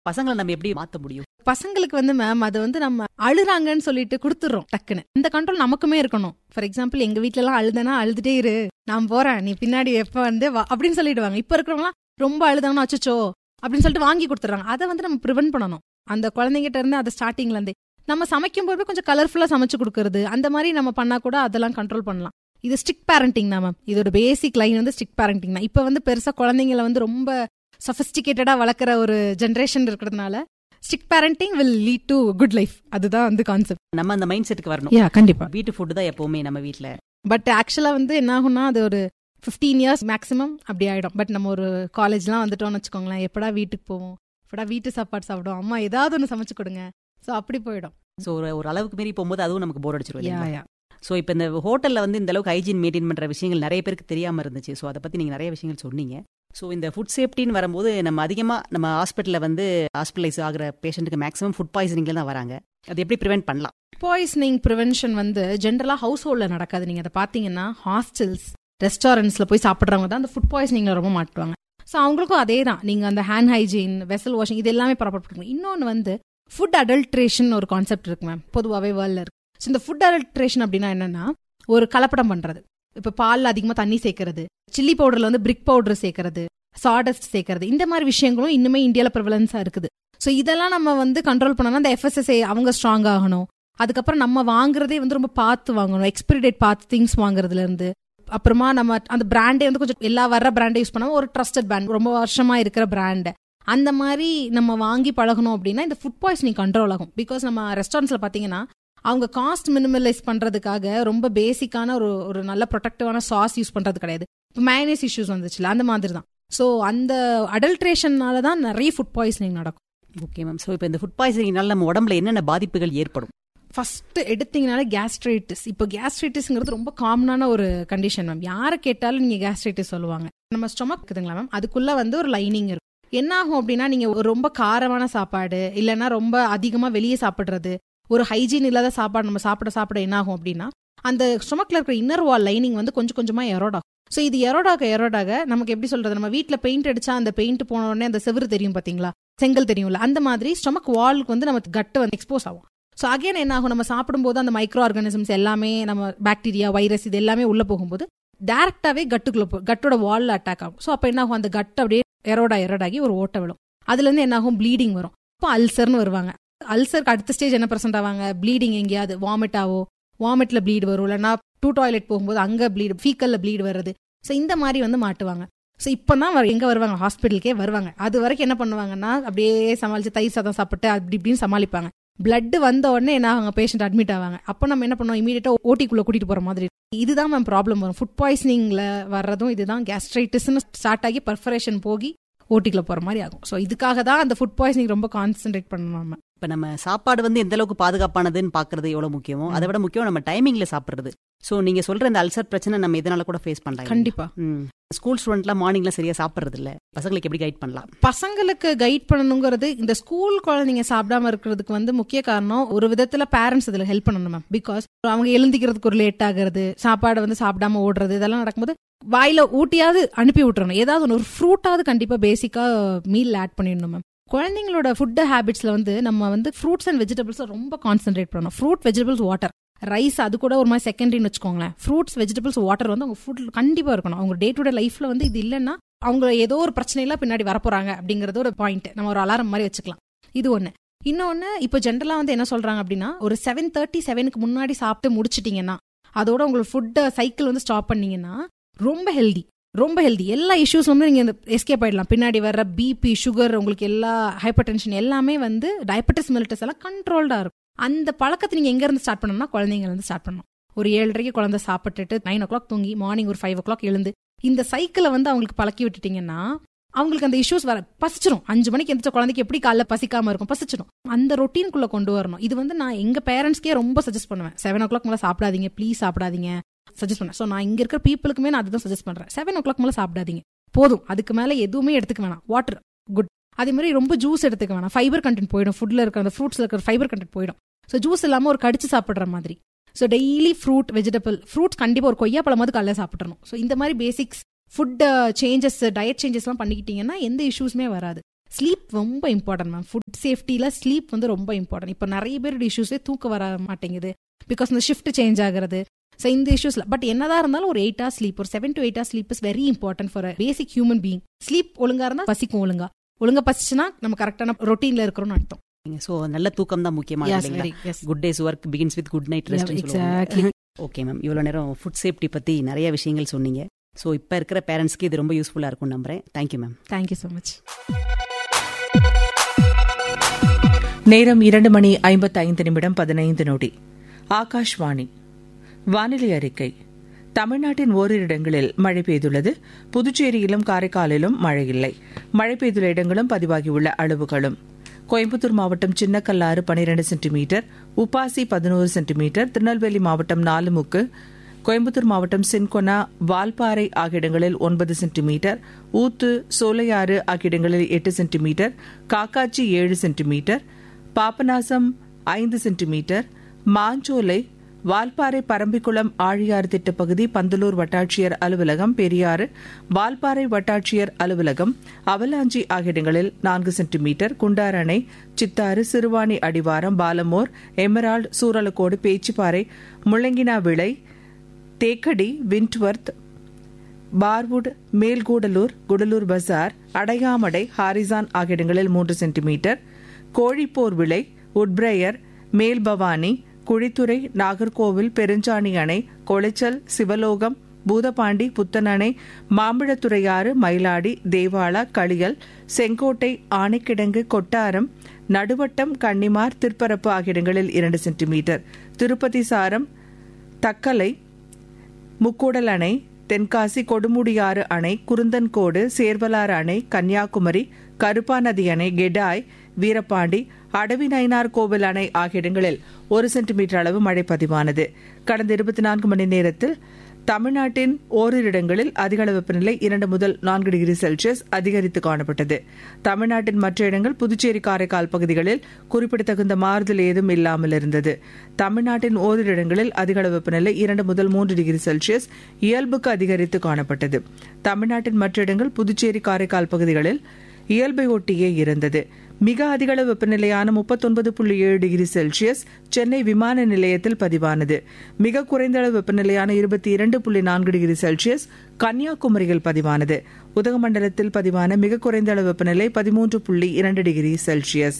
பசங்களை நம்ம எப்படி மாத்த முடியும் பசங்களுக்கு வந்து மேம் அது வந்து நம்ம அழுறாங்கன்னு சொல்லிட்டு கொடுத்துறோம் டக்குன்னு இந்த கண்ட்ரோல் நமக்குமே இருக்கணும் ஃபார் எக்ஸாம்பிள் எங்க வீட்ல எல்லாம் அழுதனா அழுதுட்டே இரு நான் போறேன் நீ பின்னாடி எப்ப வந்து வா அப்படின்னு சொல்லிடுவாங்க இப்ப இருக்கிறவங்களாம் ரொம்ப அழுதாங்கன்னா அச்சச்சோ அப்படின்னு சொல்லிட்டு வாங்கி கொடுத்துறாங்க அதை வந்து நம்ம ப்ரிவென்ட் பண்ணணும் அந்த குழந்தைங்கிட்ட இருந்து அதை ஸ்டார்டிங்ல இருந்தே நம்ம சமைக்கும் போது கொஞ்சம் கலர்ஃபுல்லா சமைச்சு கொடுக்கறது அந்த மாதிரி நம்ம பண்ணா கூட அதெல்லாம் கண்ட்ரோல் பண்ணலாம் இது ஸ்டிக் பேரண்டிங் தான் மேம் இதோட பேசிக் லைன் வந்து ஸ்டிக் பேரண்டிங் தான் இப்ப வந்து பெருசா குழந்தைங்கள வந்து ரொம்ப சஃபிஸ்டிகேட்டடா வளர்க்குற ஒரு ஜென்ரேஷன் இருக்கிறதுனால stick parenting will lead to good life அதுதான் வந்து கான்செப்ட் நம்ம அந்த மைண்ட் செட்டுக்கு வரணும் யா கண்டிப்பா வீட்டு ஃபுட் தான் எப்பவுமே நம்ம வீட்ல பட் ஆக்சுவலா வந்து என்ன ஆகும்னா அது ஒரு ஃபிஃப்டீன் இயர்ஸ் மேக்ஸிமம் அப்படி ஆயிடும் பட் நம்ம ஒரு காலேஜ்லாம் வந்துட்டோம்னு வச்சுக்கோங்களேன் எப்படா வீட்டுக்கு போவோம் எப்படா வீட்டு சாப்பாடு சாப்பிடுவோம் அம்மா ஏதாவது ஒன்று சமைச்சு கொடுங்க ஸோ அப்படி போயிடும் சோ ஒரு ஒரு அளவுக்கு மீறி போகும்போது அதுவும் நமக்கு போர் அடிச்சிரும் யா இல்லைங்களா? யா ஸோ இப்போ இந்த ஹோட்டல்ல வந்து இந்த அளவுக்கு ஹைஜீன் மெயின்டைன் பண்ற விஷயங்கள் நிறைய பேருக்கு தெரியாம இருந்துச்சு ஸோ அதை பத்தி நீங்க நிறைய விஷயங்கள் சொன்னீங்க ஸோ இந்த ஃபுட் சேஃப்டின்னு வரும்போது நம்ம அதிகமா நம்ம ஹாஸ்பிட்டல்ல வந்து ஹாஸ்பிட்டலைஸ் ஆகிற பேஷண்ட்டுக்கு மேக்ஸிமம் ஃபுட் பாய்சனிங்ல தான் வராங்க அது எப்படி ப்ரிவென்ட் பண்ணலாம் பாய்சனிங் ப்ரிவென்ஷன் வந்து ஜென்ரலா ஹவுஸ் ஹோல்டில் நடக்காது நீங்க அதை பார்த்தீங்கன்னா ஹாஸ்டல்ஸ் ரெஸ்டாரண்ட்ஸ்ல போய் சாப்பிட்றவங்க தான் அந்த ஃபுட் பாய்சனிங்ல ரொம்ப மாட்டுவாங்க ஸோ அவங்களுக்கும் அதே தான் நீங்க அந்த ஹேண்ட் ஹைஜீன் வெசல் வாஷிங் இது எல்லாமே ப்ராப்பர் பண்ணுங்க இன்னொன்று வந்து ஃபுட் அடல்ட்ரேஷன் ஒரு கான்செப்ட் இருக்கு மேம் பொதுவாகவே வேர்ல்ட்ல இருக்கு ஸோ இந்த ஃபுட் அடல்ட்ரேஷன் அப்படின்னா என்னன்னா ஒரு கலப்படம் பண்றது இப்போ பால்ல அதிகமாக தண்ணி சேர்க்கறது சில்லி பவுடர்ல வந்து பிரிக் பவுடர் சேர்க்கறது சாடஸ்ட் சேர்க்கறது இந்த மாதிரி விஷயங்களும் இன்னுமே இந்தியாவில் ப்ரிவலன்ஸா இருக்குது ஸோ இதெல்லாம் நம்ம வந்து கண்ட்ரோல் பண்ணோம்னா அந்த எஃப்எஸ்எஸ்ஐ அவங்க ஸ்ட்ராங் ஆகணும் அதுக்கப்புறம் நம்ம வாங்குறதே வந்து ரொம்ப பார்த்து வாங்கணும் எக்ஸ்பிரி டேட் பார்த்து திங்ஸ் வாங்குறதுல இருந்து அப்புறமா நம்ம அந்த பிராண்டே வந்து கொஞ்சம் எல்லா வர்ற பிராண்டை யூஸ் பண்ணாம ஒரு ட்ரஸ்டட் பிராண்ட் ரொம்ப வருஷமா இருக்கிற பிராண்ட் அந்த மாதிரி நம்ம வாங்கி பழகணும் அப்படின்னா இந்த ஃபுட் பாய்சனிங் கண்ட்ரோல் ஆகும் பிகாஸ் நம்ம ரெஸ்டாரண்ட்ஸ்ல பாத்தீங்கன்னா அவங்க காஸ்ட் மினிமலைஸ் பண்றதுக்காக ரொம்ப பேசிக்கான ஒரு ஒரு நல்ல ப்ரொடக்டிவான சாஸ் யூஸ் பண்றது கிடையாது இப்போ மேனேஸ் இஷ்யூஸ் வந்துச்சுல அந்த மாதிரி தான் ஸோ அந்த அடல்ட்ரேஷன்னால தான் நிறைய ஃபுட் பாய்சனிங் நடக்கும் ஓகே மேம் ஸோ இப்போ இந்த ஃபுட் பாய்சனிங்னால நம்ம உடம்புல என்னென்ன பாதிப்புகள் ஏற்படும் ஃபர்ஸ்ட் எடுத்தீங்கனாலே கேஸ்ட்ரைட்டிஸ் இப்போ கேஸ்ட்ரைட்டிஸ்ங்கிறது ரொம்ப காமனான ஒரு கண்டிஷன் மேம் யாரை கேட்டாலும் நீங்க கேஸ்ட்ரைட்டிஸ் சொல்லுவாங்க நம்ம ஸ்டொமக் இருக்குதுங்களா மேம் அதுக்குள்ள வந்து ஒரு லைனிங் இருக்கும் என்ன ஆகும் அப்படின்னா நீங்க ஒரு ரொம்ப காரமான சாப்பாடு இல்லைன்னா ரொம்ப அதிகமா வெளியே சாப்பிடுறது ஒரு ஹைஜீன் இல்லாத சாப்பாடு நம்ம சாப்பிட சாப்பிட என்ன ஆகும் அப்படின்னா அந்த ஸ்டொமக்ல இருக்கிற இன்னர் வால் லைனிங் வந்து கொஞ்சம் கொஞ்சமா எரோட் ஆகும் ஸோ இது எரோடாக எரோடாக நமக்கு எப்படி சொல்றது நம்ம வீட்ல பெயிண்ட் அடிச்சா அந்த பெயிண்ட் போன உடனே அந்த செவுரு தெரியும் பாத்தீங்களா செங்கல் தெரியும்ல அந்த மாதிரி ஸ்டொமக் வாலுக்கு வந்து நமக்கு கட்டு வந்து எக்ஸ்போஸ் ஆகும் ஸோ அகைன் என்ன ஆகும் நம்ம சாப்பிடும்போது அந்த மைக்ரோ ஆர்கானிசம்ஸ் எல்லாமே நம்ம பாக்டீரியா வைரஸ் இது எல்லாமே உள்ள போகும்போது டேரக்டாவே கட்டுக்குள்ள போ கட்டோட வால்ல அட்டாக் ஆகும் ஸோ அப்போ என்ன ஆகும் அந்த கட் அப்படியே எரோடா எரோடாகி ஒரு ஓட்டை விழும் அதுல இருந்து என்ன ஆகும் ப்ளீடிங் வரும் இப்போ அல்சர்னு வருவாங்க அல்சருக்கு அடுத்த ஸ்டேஜ் என்ன பிரசன்ட் ஆவாங்க ப்ளீடிங் எங்கேயாவது வாமிட் ஆவோ வாமிட்ல ப்ளீட் வரும் இல்லைன்னா டூ டாய்லெட் போகும்போது அங்க ப்ளீட் ஃபீக்கல்ல ப்ளீட் வருது ஸோ இந்த மாதிரி வந்து மாட்டுவாங்க ஸோ இப்போ தான் எங்க வருவாங்க ஹாஸ்பிட்டலுக்கே வருவாங்க அது வரைக்கும் என்ன பண்ணுவாங்கன்னா அப்படியே சமாளிச்சு தயிர் சாதம் சாப்பிட்டு அப்படி இப்படின்னு சமாளிப்பாங்க பிளட் வந்த உடனே என்ன ஆகுங்க பேஷண்ட் அட்மிட் ஆவாங்க அப்போ நம்ம என்ன பண்ணுவோம் இமீடியட்டா ஓட்டிக்குள்ள கூட்டிட்டு போற மாதிரி இதுதான் மேம் ப்ராப்ளம் வரும் ஃபுட் பாய்சனிங்ல வர்றதும் இதுதான் கேஸ்ட்ரைட்டிஸ்னு ஸ்டார்ட் ஆகி பர்ஃபரேஷன் போகி ஓட்டிக்குள்ள போற மாதிரி ஆகும் ஸோ இதுக்காக தான் அந்த ஃபுட் பாய்சனிங் ரொம்ப கான்சென்ட்ரேட் பண்ணணும் நம்ம இப்போ நம்ம சாப்பாடு வந்து எந்த அளவுக்கு பாதுகாப்பானதுன்னு பாக்குறது எவ்வளவு முக்கியமோ அதை விட முக்கியம் நம்ம டைமிங்ல சாப்பிடுறது ஸோ நீங்க சொல்ற இந்த அல்சர் பிரச்சனை நம்ம இதனால கூட ஃபேஸ் பண்ணலாம் கண்டிப்பா ஸ்கூல் ஸ்டூடெண்ட்லாம் மார்னிங்ல சரியா சாப்பிடுறது இல்ல பசங்களுக்கு எப்படி கைட் பண்ணலாம் பசங்களுக்கு கைட் பண்ணணுங்கிறது இந்த ஸ்கூல் குழந்தைங்க சாப்பிடாம இருக்கிறதுக்கு வந்து முக்கிய காரணம் ஒரு விதத்துல பேரண்ட்ஸ் இதுல ஹெல்ப் பண்ணணும் மேம் பிகாஸ் அவங்க எழுந்திக்கிறதுக்கு ஒரு லேட் ஆகுறது சாப்பாடு வந்து சாப்பிடாம ஓடுறது இதெல்லாம் நடக்கும்போது வாயில ஊட்டியாவது அனுப்பி விட்டுறணும் ஏதாவது ஒன்று ஒரு ஃப்ரூட்டாவது கண்டிப்பா பேசிக்கா மீல் ஆட் பண்ணிடணும் மேம் குழந்தைங்களோட ஃபுட் ஹேபிட்ஸ்ல வந்து நம்ம வந்து ஃப்ரூட்ஸ் அண்ட் வெஜிடபிள்ஸ் ரொம்ப கான்சென்ட்ரேட் பண்ணணும் ஃப்ரூட் வெஜிடபிள்ஸ் வாட்டர் ரைஸ் அது கூட ஒரு மாதிரி செகண்டரின்னு வச்சுக்கோங்களேன் ஃப்ரூட்ஸ் வெஜிடபிள்ஸ் வாட்டர் வந்து அவங்க ஃபுட் கண்டிப்பா இருக்கணும் அவங்க டே டு டே லைஃப்ல வந்து இது இல்லைன்னா அவங்க ஏதோ ஒரு பிரச்சனையில பின்னாடி வரப்போறாங்க அப்படிங்கறது ஒரு பாயிண்ட் நம்ம ஒரு அலாரம் மாதிரி வச்சுக்கலாம் இது ஒண்ணு இன்னொன்னு இப்போ ஜென்ரலா வந்து என்ன சொல்றாங்க அப்படின்னா ஒரு செவன் தேர்ட்டி செவனுக்கு முன்னாடி சாப்பிட்டு முடிச்சிட்டீங்கன்னா அதோட உங்களுக்கு ஃபுட் சைக்கிள் வந்து ஸ்டாப் பண்ணீங்கன்னா ரொம்ப ஹெல்தி ரொம்ப ஹெல்தி எல்லா இஷ்யூஸ் வந்து நீங்க எஸ்கேப் ஆயிடலாம் பின்னாடி வர்ற பிபி சுகர் உங்களுக்கு எல்லா ஹைப்பர் டென்ஷன் எல்லாமே வந்து டயபெட்டிஸ் மெலிட்டஸ் எல்லாம் கண்ட்ரோல்டா இருக்கும் அந்த பழக்கத்தை நீங்க எங்க இருந்து ஸ்டார்ட் பண்ணணும்னா குழந்தைங்க இருந்து ஸ்டார்ட் பண்ணணும் ஒரு ஏழரைக்கு குழந்தை சாப்பிட்டுட்டு நைன் ஓ கிளாக் தூங்கி மார்னிங் ஒரு ஃபைவ் ஓ கிளாக் எழுந்து இந்த சைக்கிளை வந்து அவங்களுக்கு பழக்கி விட்டுட்டீங்கன்னா அவங்களுக்கு அந்த இஷ்யூஸ் வர பசிச்சிரும் அஞ்சு மணிக்கு எந்திரிச்ச குழந்தைக்கு எப்படி காலைல பசிக்காம இருக்கும் பசிச்சிரும் அந்த ரொட்டீனுக்குள்ள கொண்டு வரணும் இது வந்து நான் எங்க பேரண்ட்ஸ்க்கே ரொம்ப சஜஸ்ட் பண்ணுவேன் செவன் ஓ கிளாக் மேலே சாப்பிடாதீங்க ப்ளீஸ் சாப்பிடாதீங்க சஜஸ்ட் பண்ணேன் ஸோ நான் இங்க இருக்கிற பீப்புளுக்குமே நான் அதுதான் சஜஸ்ட் பண்றேன் செவன் ஓ கிளாக் மேலே சாப்பிடாதீங்க போதும் அதுக்கு மேல எதுவுமே எடுத்துக்க வேணாம் வாட்டர் குட் அதே மாதிரி ரொம்ப ஜூஸ் எடுத்துக்க வேணாம் ஃபைபர் கண்டென்ட் போயிடும் ஃபுட்ல இருக்கிற அந்த ஃப்ரூட்ஸ்ல இருக்கிற ஃபைபர் கண்டென்ட் போயிடும் ஸோ ஜூஸ் இல்லாம ஒரு கடிச்சு சாப்பிடுற மாதிரி so daily fruit vegetable fruits கண்டிப்பா ஒரு கொய்யா பழமாவது காலைல சாப்பிட்றணும் ஸோ இந்த மாதிரி பேசிக்ஸ் ஃபுட் சேஞ்சஸ் டயட் சேஞ்சஸ்லாம் பண்ணிக்கிட்டீங்கன்னா எந்த இஷ்யூஸுமே வராது ஸ்லீப் ரொம்ப இம்பார்ட்டன்ட் மேம் ஃபுட் சேஃப்டியில் ஸ்லீப் வந்து ரொம்ப இம்பார்ட்டன்ட் இப்போ நிறைய பேரோட இஷ்யூஸே தூக்கம் வர மாட்டேங்குது பிகாஸ் இந்த ஷிஃப்ட் சேஞ்ச் ஆகுறது ஸோ இந்த இஷ்யூஸ்ல பட் என்னதான் இருந்தாலும் ஒரு எயிட் ஹவர்ஸ் ஸ்லீப் ஒரு seven to eight hours sleep is very important for basic human being sleep ஒழுங்கா இருந்தால் பசிக்கும் ஒழுங்கா ஒழுங்கா பசிச்சுன்னா நம்ம கரெக்டான ரொட்டீன்ல இருக்கிறோம்னு அர்த்தம் ஸோ நல்ல தூக்கம் தான் முக்கியமான Yes, very, yes. Good day's work begins with good night rest exactly. Okay ma'am இவ்வளோ நேரம் ஃபுட் சேஃப்டி பற்றி நிறைய விஷயங்கள் சொன்னீங்க ஸோ இப்போ இருக்கிற பேரண்ட்ஸ்க்கு இது ரொம்ப யூஸ்ஃபுல்லாக இருக்கும் நம்புறேன் thank you ma'am thank you so much நேரம் இரண்டு மணி ஐம்பத்தைந்து நிமிடம் பதினைந்து நொடி ஆகாஷ்வாணி வானிலை அறிக்கை தமிழ்நாட்டின் ஓரிரு இடங்களில் மழை பெய்துள்ளது புதுச்சேரியிலும் காரைக்காலிலும் மழை இல்லை மழை பெய்துள்ள இடங்களும் பதிவாகியுள்ள அளவுகளும் கோயம்புத்தூர் மாவட்டம் சின்னக்கல்லாறு பனிரெண்டு சென்டிமீட்டர் உப்பாசி பதினோரு சென்டிமீட்டர் திருநெல்வேலி மாவட்டம் நாலுமுக்கு கோயம்புத்தூர் மாவட்டம் சின்கொனா வால்பாறை ஆகிய இடங்களில் ஒன்பது சென்டிமீட்டர் ஊத்து சோலையாறு ஆகிய இடங்களில் எட்டு சென்டிமீட்டர் காக்காச்சி ஏழு சென்டிமீட்டர் பாபநாசம் ஐந்து சென்டிமீட்டர் மாஞ்சோலை வால்பாறை பரம்பிக்குளம் ஆழியாறு திட்டப்பகுதி பந்தலூர் வட்டாட்சியர் அலுவலகம் பெரியாறு வால்பாறை வட்டாட்சியர் அலுவலகம் அவலாஞ்சி ஆகிய இடங்களில் நான்கு சென்டிமீட்டர் குண்டார் அணை சித்தாறு சிறுவாணி அடிவாரம் Balamore Emerald Suralakodu Pechiparai Mullanginavilai Thekkady Windworth Parwood Melkudalur Gudalur Bazaar Adayamadai Harrison ஆகிய இடங்களில் மூன்று சென்டிமீட்டர் கோழிப்போர் விளை உட்பிரையர் மேல்பவானி குழித்துறை நாகர்கோவில் பெருஞ்சாணி அணை கொளைச்சல் சிவலோகம் பூதபாண்டி புத்தனணை மாம்பழத்துறையாறு மயிலாடி தேவாலா களியல் செங்கோட்டை ஆணைக்கிடங்கு கொட்டாரம் நடுவட்டம் கன்னிமார் திருப்பரப்பு ஆகிய இடங்களில் இரண்டு சென்டிமீட்டர் திருப்பதி சாரம் தக்கலை முக்கூடல் அணை தென்காசி கொடுமுடியாறு அணை குருந்தன்கோடு சேர்வலாறு அணை கன்னியாகுமரி கருப்பாநதி அணை கெடாய் வீரபாண்டி அடவி நயினார் கோவில் அணை ஆகிய இடங்களில் ஒரு சென்டிமீட்டர் அளவு மழை பதிவானது கடந்த இருபத்தி நான்கு மணி நேரத்தில் தமிழ்நாட்டின் ஓரிரு இடங்களில் அதிகளவு வெப்பநிலை இரண்டு முதல் நான்கு டிகிரி செல்சியஸ் அதிகரித்து காணப்பட்டது தமிழ்நாட்டின் மற்ற இடங்கள் புதுச்சேரி காரைக்கால் பகுதிகளில் குறிப்பிடத்தகுந்த மாறுதல் ஏதும் இல்லாமல் இருந்தது தமிழ்நாட்டின் ஓரிரு இடங்களில் அதிகளவு வெப்பநிலை இரண்டு முதல் மூன்று டிகிரி செல்சியஸ் இயல்புக்கு அதிகரித்து காணப்பட்டது தமிழ்நாட்டின் மற்ற இடங்கள் புதுச்சேரி காரைக்கால் பகுதிகளில் இயல்பை ஒட்டியே இருந்தது மிக அதிகளவு வெப்பநிலையான முப்பத்தொன்பது புள்ளி ஏழு டிகிரி செல்சியஸ் சென்னை விமான நிலையத்தில் பதிவானது மிக குறைந்த அளவு வெப்பநிலையான இருபத்தி இரண்டு புள்ளி நான்கு டிகிரி செல்சியஸ் கன்னியாகுமரியில் பதிவானது உதகமண்டலத்தில் பதிவான மிக குறைந்த அளவு வெப்பநிலை பதிமூன்று புள்ளி இரண்டு டிகிரி செல்சியஸ்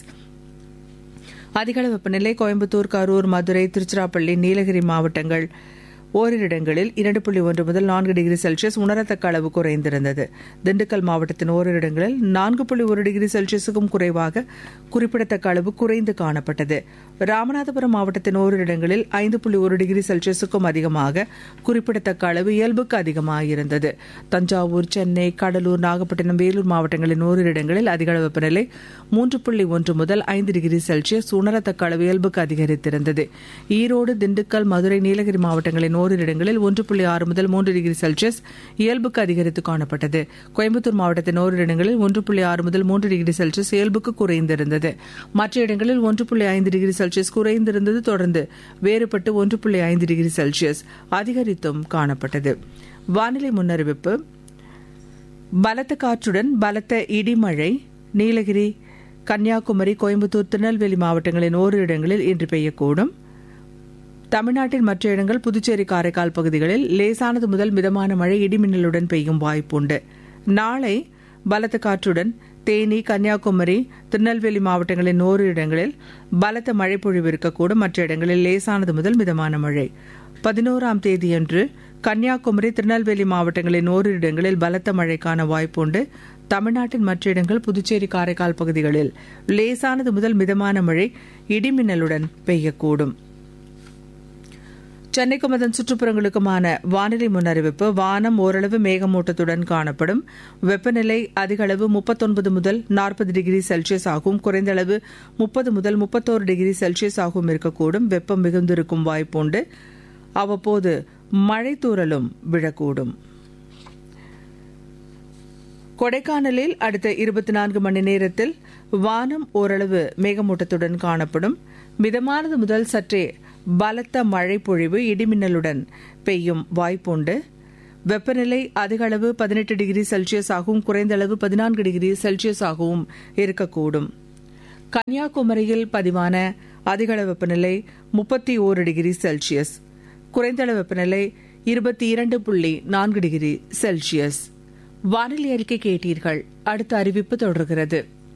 அதிகளவு வெப்பநிலை கோயம்புத்தூர் கரூர் மதுரை திருச்சிராப்பள்ளி நீலகிரி மாவட்டங்கள் ஓரிரு இடங்களில் இரண்டு புள்ளி ஒன்று முதல் நான்கு டிகிரி செல்சியஸ் உணரத்தக்க அளவு குறைந்திருந்தது திண்டுக்கல் மாவட்டத்தின் ஓரிரு இடங்களில் நான்கு புள்ளி ஒரு டிகிரி செல்சியஸுக்கும் குறைவாக குறிப்பிடத்தக்க அளவு குறைந்து காணப்பட்டது ராமநாதபுரம் மாவட்டத்தின் ஓரிரு இடங்களில் ஐந்து புள்ளி ஒரு டிகிரி செல்சியஸுக்கும் அதிகமாக குறிப்பிடத்தக்க அளவு இயல்புக்கு அதிகமாக இருந்தது தஞ்சாவூர் சென்னை கடலூர் நாகப்பட்டினம் வேலூர் மாவட்டங்களின் ஓரிரு இடங்களில் அதிக அளவு வெப்பநிலை மூன்று புள்ளி ஒன்று முதல் ஐந்து டிகிரி செல்சியஸ் உணரத்தக்க அளவு இயல்புக்கு அதிகரித்திருந்தது ஈரோடு திண்டுக்கல் மதுரை நீலகிரி மாவட்டங்களின் ஓரிரு இடங்களில் ஒன்று புள்ளி ஆறு முதல் மூன்று டிகிரி செல்சியஸ் இயல்புக்கு அதிகரித்து காணப்பட்டது கோயம்புத்தூர் மாவட்டத்தின் ஓரிரு இடங்களில் ஒன்று புள்ளி ஆறு முதல் மூன்று டிகிரி செல்சியஸ் இயல்புக்கு குறைந்திருந்தது மற்ற இடங்களில் ஒன்று புள்ளி ஐந்து டிகிரி செல்சியஸ் குறைந்திருந்தது தொடர்ந்து வேறுபட்டு ஒன்று புள்ளி ஐந்து டிகிரி செல்சியஸ் அதிகரித்தும் காணப்பட்டது வானிலை முன்னறிவிப்பு பலத்த காற்றுடன் பலத்த இடிமழை நீலகிரி கன்னியாகுமரி கோயம்புத்தூர் திருநெல்வேலி மாவட்டங்களின் ஓரிரு இடங்களில் இன்று பெய்யக்கூடும் தமிழ்நாட்டின் மற்ற இடங்கள் புதுச்சேரி காரைக்கால் பகுதிகளில் லேசானது முதல் மிதமான மழை இடிமின்னலுடன் பெய்யும் வாய்ப்புண்டு நாளை பலத்த காற்றுடன் தேனி கன்னியாகுமரி திருநெல்வேலி மாவட்டங்களின் ஓரிரு இடங்களில் பலத்த மழை பொழிவு இருக்கக்கூடும் மற்ற இடங்களில் லேசானது முதல் மிதமான மழை பதினோராம் தேதியன்று கன்னியாகுமரி திருநெல்வேலி மாவட்டங்களின் ஓரிரு இடங்களில் பலத்த மழைக்கான வாய்ப்புண்டு தமிழ்நாட்டின் மற்ற இடங்கள் புதுச்சேரி காரைக்கால் பகுதிகளில் லேசானது முதல் மிதமான மழை இடிமின்னலுடன் பெய்யக்கூடும் சென்னைக்கும் அதன் சுற்றுப்புறங்களுக்குமான வானிலை முன்னறிவிப்பு வானம் ஓரளவு மேகமூட்டத்துடன் காணப்படும் வெப்பநிலை அதிக அளவு முப்பத்தொன்பது முதல் நாற்பது டிகிரி செல்சியஸ் ஆகும் குறைந்த அளவு முப்பது முதல் முப்பத்தோரு டிகிரி செல்சியஸ் ஆகும் இருக்கக்கூடும் வெப்பம் மிகுந்திருக்கும் வாய்ப்புண்டு அவ்வப்போது மழை தூறலும் விழக்கூடும் கொடைக்கானலில் அடுத்த இருபத்தி நான்கு மணி நேரத்தில் வானம் ஓரளவு மேகமூட்டத்துடன் காணப்படும் மிதமானது முதல் சற்றே பலத்த மழை பொழிவு இடிமின்னலுடன் பெய்யும் வாய்ப்புண்டு வெப்பநிலை அதிக அளவு பதினெட்டு டிகிரி செல்சியஸ் ஆகவும் குறைந்த அளவு பதினான்கு டிகிரி செல்சியஸ் ஆகவும் இருக்கக்கூடும் கன்னியாகுமரியில் பதிவான அதிகளவு வெப்பநிலை முப்பத்தி ஓரு டிகிரி செல்சியஸ் குறைந்தளவு வெப்பநிலை இருபத்தி இரண்டு புள்ளி நான்கு டிகிரி செல்சியஸ் வானிலை அறிக்கை கேட்டீர்கள் அடுத்த அறிவிப்பு தொடர்கிறது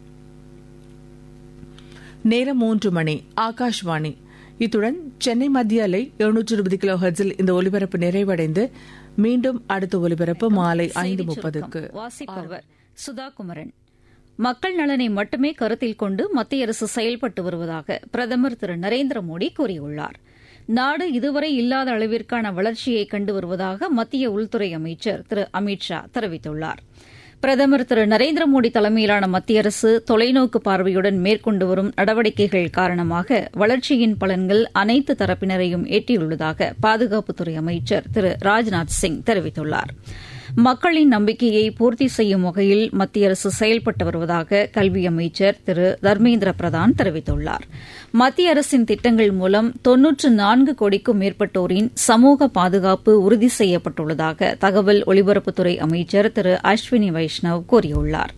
நேரம் மூன்று மணி ஆகாஷ்வாணி இத்துடன் சென்னை மத்திய அலை எழுநூற்று இருபது கிலோ ஹெர்ட்ஸில் இந்த ஒலிபரப்பு நிறைவடைந்து மீண்டும் அடுத்த ஒலிபரப்பு மாலை ஐந்து முப்பதுக்கு வாசிப்பவர் சுதா குமரன் மக்கள் நலனை மட்டுமே கருத்தில் கொண்டு மத்திய அரசு செயல்பட்டு வருவதாக பிரதமர் திரு நரேந்திர மோடி கூறியுள்ளார் நாடு இதுவரை இல்லாத அளவிற்கான வளர்ச்சியை கண்டு வருவதாக மத்திய உள்துறை அமைச்சர் திரு அமித் ஷா தெரிவித்துள்ளார் பிரதமர் திரு நரேந்திர மோடி தலைமையிலான மத்திய அரசு தொலைநோக்கு பார்வையுடன் மேற்கொண்டு வரும் நடவடிக்கைகள் காரணமாக வளர்ச்சியின் பலன்கள் அனைத்து தரப்பினரையும் எட்டியுள்ளதாக பாதுகாப்புத்துறை அமைச்சர் திரு ராஜ்நாத் சிங் தெரிவித்துள்ளார் மக்களின் நம்பிக்கையை பூர்த்தி செய்யும் வகையில் மத்திய அரசு செயல்பட்டு வருவதாக கல்வி அமைச்சர் திரு தர்மேந்திர பிரதான் தெரிவித்துள்ளார் மத்திய அரசின் திட்டங்கள் மூலம் தொன்னூற்று நான்கு கோடிக்கும் மேற்பட்டோரின் சமூக பாதுகாப்பு உறுதி செய்யப்பட்டுள்ளதாக தகவல் ஒலிபரப்புத்துறை அமைச்சர் திரு அஸ்வினி வைஷ்ணவ் கூறியுள்ளாா்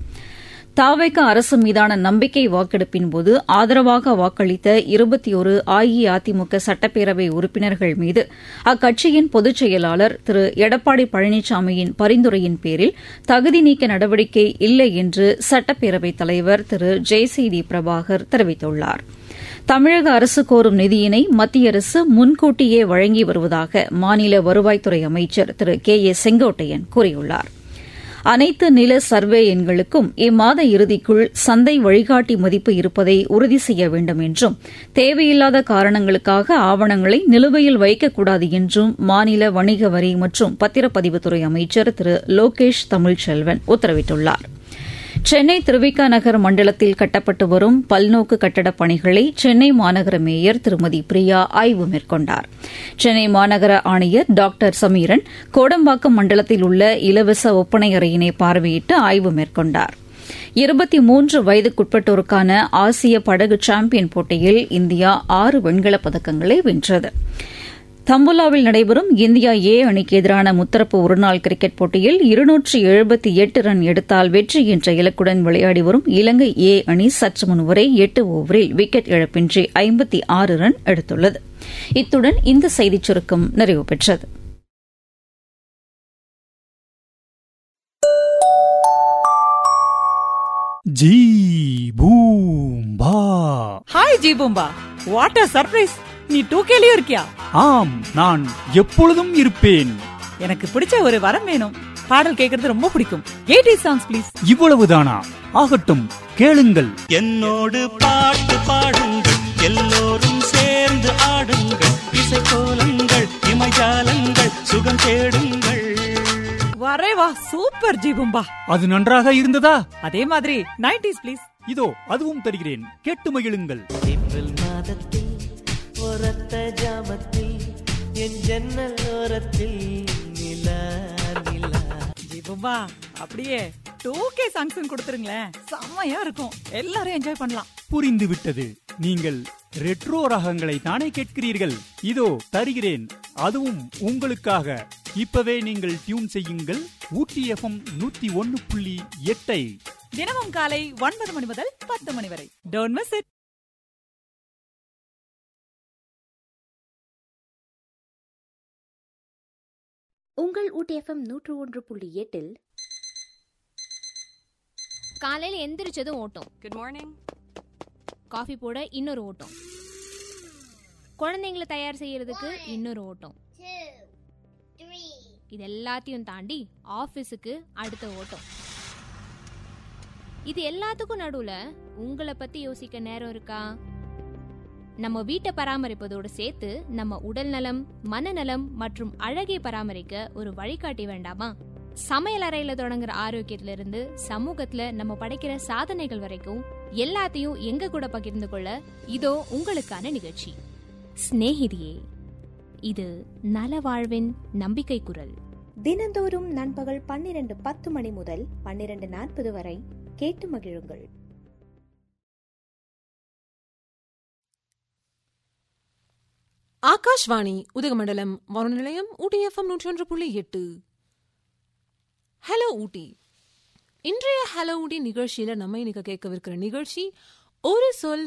தாவேக அரசு மீதான நம்பிக்கை வாக்கெடுப்பின் போது ஆதரவாக வாக்களித்த இருபத்தி ஒரு அஇஅதிமுக சட்டப்பேரவை உறுப்பினர்கள் மீது அக்கட்சியின் பொதுச் செயலாளர் திரு எடப்பாடி பழனிசாமியின் பரிந்துரையின் பேரில் தகுதி நீக்க நடவடிக்கை இல்லை என்று சட்டப்பேரவைத் தலைவர் திரு ஜெயசேதி பிரபாகர் தெரிவித்துள்ளார் தமிழக அரசு கோரும் நிதியினை மத்திய அரசு முன்கூட்டியே வழங்கி வருவதாக மாநில வருவாய்த்துறை அமைச்சர் திரு கே ஏ செங்கோட்டையன் கூறியுள்ளார் அனைத்து நில சர்வே எண்களுக்கும் இம்மாத இறுதிக்குள் சந்தை வழிகாட்டி மதிப்பு இருப்பதை உறுதி செய்ய வேண்டும் என்றும் தேவையில்லாத காரணங்களுக்காக ஆவணங்களை நிலுவையில் வைக்கக்கூடாது என்றும் மாநில வணிக வரி மற்றும் பத்திரப்பதிவுத்துறை அமைச்சர் திரு லோகேஷ் தமிழ்ச்செல்வன் உத்தரவிட்டுள்ளாா் சென்னை திருவிக நகர் மண்டலத்தில் கட்டப்பட்டு வரும் பல்நோக்கு கட்டடப் பணிகளை சென்னை மாநகர மேயர் திருமதி பிரியா ஆய்வு மேற்கொண்டார் சென்னை மாநகர ஆணையர் டாக்டர் சமீரன் கோடம்பாக்கம் மண்டலத்தில் உள்ள இலவச ஒப்பனை அறையினை பார்வையிட்டு ஆய்வு மேற்கொண்டார் இருபத்தி மூன்று வயதுக்குட்பட்டோருக்கான ஆசிய படகு சாம்பியன் போட்டியில் இந்தியா ஆறு வெண்கலப் பதக்கங்களை வென்றது தம்புலாவில் நடைபெறும் இந்தியா ஏ அணிக்கு எதிரான முத்தரப்பு ஒருநாள் கிரிக்கெட் போட்டியில் இருநூற்றி எழுபத்தி எட்டு ரன் எடுத்தால் வெற்றி என்ற இலக்குடன் விளையாடி வரும் இலங்கை ஏ அணி சற்று முன் வரை எட்டு ஓவரில் விக்கெட் இழப்பின்றி ஐம்பத்தி ஆறு ரன் எடுத்துள்ளது இத்துடன் இந்த செய்திச் சுருக்கம் நிறைவு பெற்றது Jeeboomba hi Jeeboomba what a surprise நீ டூ கேலியும் இருக்கியா ஆம் நான் எப்பொழுதும் இருப்பேன் எனக்கு பிடிச்ச ஒரு வரம் வேணும் பாடல் கேக்குறது ரொம்ப பிடிக்கும் எயிட்டி சாங்ஸ் ப்ளீஸ் இவ்வளவுதானா ஆகட்டும் கேளுங்கள் என்னோடு பாட்டு பாடுங்கள் எல்லோரும் சேர்ந்து ஆடுங்கள் இசைக்கோலங்கள் இமைஜாலங்கள் சுகம் தேடுங்கள் வரே வா சூப்பர் ஜீபூம்பா அது நன்றாக இருந்ததா அதே மாதிரி நைன்டிஸ் ப்ளீஸ் இதோ அதுவும் தருகிறேன் கேட்டு மகிழுங்கள் ஏப்ரல் மாதத்தில் ஒரத்த ஜாமத்தில் என் ஜன்னல் ஓரத்தில் நிலா நிலா ஜீபூம்பா அப்படியே டூ கே சாங்ஸ் கொடுத்துருங்களேன் செம்மையா இருக்கும் எல்லாரும் என்ஜாய் பண்ணலாம் புரிந்து விட்டது நீங்கள் ரெட்ரோ ரகங்களை தானே கேட்கிறீர்கள் இதோ தருகிறேன் அதுவும் உங்களுக்காக இப்பவே நீங்கள் டியூன் செய்யுங்கள் ஊட்டி எஃப்எம் நூத்தி ஒன்னு புள்ளி எட்டை தினமும் காலை ஒன்பது மணி முதல் பத்து மணி வரை டோன்ட் மிஸ் இட் உங்கள் ஊட்டி எஃப்எம் நூற்று ஒன்று புள்ளி எட்டில் காலையில எந்திரிச்சதும் ஓட்டம் குட் மார்னிங் காஃபி போட இன்னொரு ஓட்டம் குழந்தைங்களை தயார் செய்யறதுக்கு இன்னொரு ஓட்டம் இது எல்லாத்தையும் தாண்டி ஆபீஸுக்கு அடுத்த ஓட்டம் இது எல்லாத்துக்கும் நடுவுல உங்களை பத்தி யோசிக்க நேரம் இருக்கா நம்ம வீட்டை பராமரிப்பதோடு சேர்த்து நம்ம உடல் நலம் மனநலம் மற்றும் அழகை பராமரிக்க ஒரு வழிகாட்டி வேண்டாமா சமையல் அறையில தொடங்குற ஆரோக்கியத்துல இருந்து சமூகத்துல நம்ம படைக்கிற சாதனைகள் வரைக்கும் எல்லாத்தையும் எங்க கூட பகிர்ந்து கொள்ள இதோ உங்களுக்கான நிகழ்ச்சி சிநேகிதியே இது நல வாழ்வின் நம்பிக்கை குரல் தினந்தோறும் நண்பகல் பன்னிரண்டு பத்து மணி முதல் பன்னிரண்டு நாற்பது வரை கேட்டு மகிழுங்கள் ஆகாஷ்வாணி உதகமண்டலம் வானொலி நிலையம் ஊட்டி எஃப்எம் நூற்றி ஒன்று புள்ளி எட்டு ஹலோ ஊட்டி இன்றைய ஹலோ ஊட்டி நிகழ்ச்சியில நம்ம இன்னைக்கு கேட்கவிருக்கிற நிகழ்ச்சி ஒரு சொல்